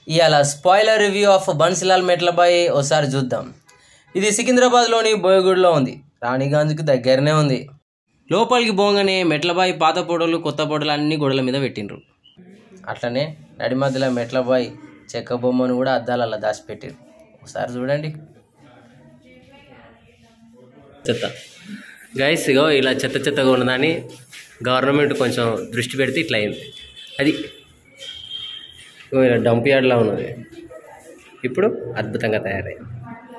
ఇవాళ spoiler review of Bansilal మెట్లబాయ్ ఒకసారి చూద్దాం ఇది సికింద్రాబాద్లోని బోయగూడలో ఉంది రాణిగంజ్కి దగ్గరనే ఉంది లోపలికి పోగానే మెట్లబాయి పాత పొడలు కొత్త పొడలు అన్ని గోడల మీద పెట్టిండ్రు అట్లనే నడి మధ్యలో మెట్లబాయి చెక్క బొమ్మను కూడా అద్దాలలో దాచిపెట్టిరు ఒకసారి చూడండి చెత్త గైస్ ఇగో ఇలా చెత్త చెత్తగా ఉన్నదాన్ని గవర్నమెంట్ కొంచెం దృష్టి పెడితే ఇట్లా అయింది అది ఇగో ఇలా డంప్ యార్డ్లా ఉన్నది ఇప్పుడు అద్భుతంగా తయారైంది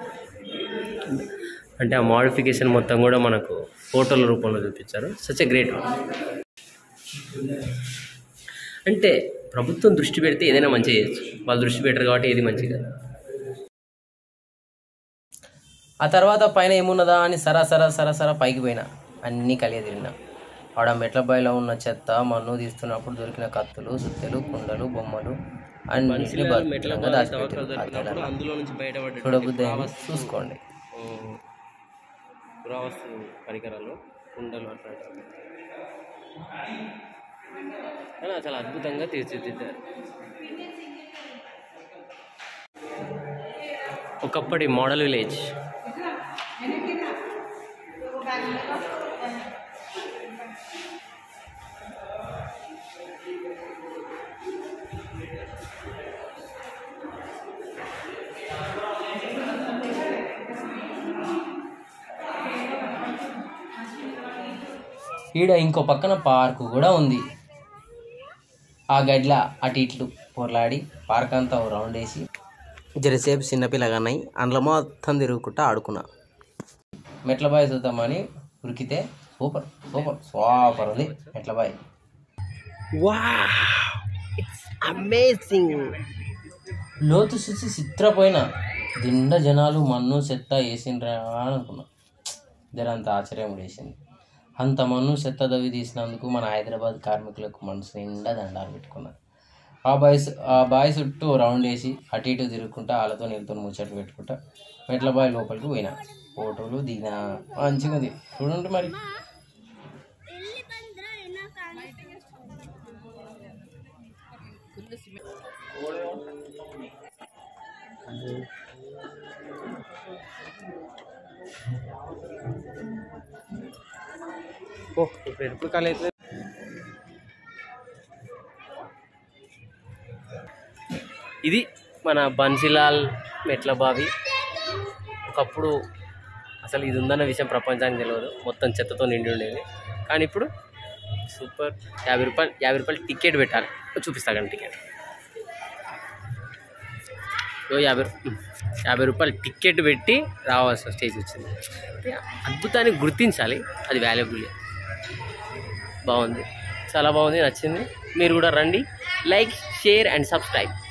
అంటే ఆ మోడిఫికేషన్ మొత్తం కూడా మనకు ఫోటోల రూపంలో చూపించారు సచ్ ఎ గ్రేట్ అంటే ప్రభుత్వం దృష్టి పెడితే ఏదైనా మంచి చేయొచ్చు వాళ్ళు దృష్టి పెట్టరు కాబట్టి ఏది మంచిది కాదు ఆ తర్వాత పైన ఏమున్నదా అని సరాసరా సరాసరా పైకి పోయినా అన్నీ కలియ తిరిగినా ఆడ మెట్ల బాయిలో ఉన్న చెత్త మన్ను తీస్తున్నప్పుడు దొరికిన కత్తులు సుత్తెలు కుండలు బొమ్మలు అన్నింటినీ భద్రంగా దాచిపెట్టారు అద్దాలలో. అందులో నుంచి బయటపడ్డ చూడబుద్ధి అయింది. చూసుకోండి పురావస్తు పరికరాలు కుండలు అట్లాంటివి కానీ చాలా అద్భుతంగా తీర్చిదిద్దారు ఒకప్పటి మోడల్ విలేజ్ ఈడ ఇంకో పక్కన పార్కు కూడా ఉంది ఆ గడ్ల అటు ఇట్లు పొరలాడి పార్క్ అంతా ఓ రౌండ్ వేసి జరసేపు చిన్నపిల్లగాన్నాయి అందులో మొత్తం తిరుగుకుంటా ఆడుకున్నా మెట్ల బాయ్ చూద్దామని ఉరికితే సూపర్ సూపర్ సూపర్ ఉంది మెట్ల బాయ్ అమేజింగ్ లోతు చూసి చిత్రపోయిన దిండ జనాలు మన్ను చెత్త వేసిండ్రా అని అనుకున్నా జరంత ఆశ్చర్యం వేసింది అంత మన్ను చెత్త దవి తీసినందుకు మన హైదరాబాద్ కార్మికులకు మనసు నిండా దండాలు పెట్టుకున్నారు ఆ బాయ్ ఆ బాయ్ చుట్టూ రౌండ్ వేసి అటు ఇటు తిరుగుకుంటా వాళ్ళతో నీళ్ళతో ముచ్చట్లు పెట్టుకుంటా మెట్ల బాయ్ లోపలికి పోయినా ఫోటోలు దిగినా మంచిగా ఉంది చూడండి మరి ఓ ఇప్పుడు ఎప్పుడు కాలు అవుతుంది ఇది మన బన్సిలాల్ మెట్ల బావి ఒకప్పుడు అసలు ఇది ఉందన్న విషయం ప్రపంచానికి తెలియదు మొత్తం చెత్తతో నిండి ఉండేది కానీ ఇప్పుడు సూపర్ యాభై రూపాయలు యాభై రూపాయలు టికెట్ పెట్టాలి చూపిస్తా కానీ టికెట్ ఓ యాభై రూ- యాభై రూపాయలు టికెట్ పెట్టి రావాల్సిన స్టేజ్ వచ్చింది అంటే అద్భుతాన్ని గుర్తించాలి అది వాల్యుబుల్ బాగుంది చాలా బాగుంది నచ్చింది మీరు కూడా రండి లైక్ షేర్ అండ్ సబ్స్క్రైబ్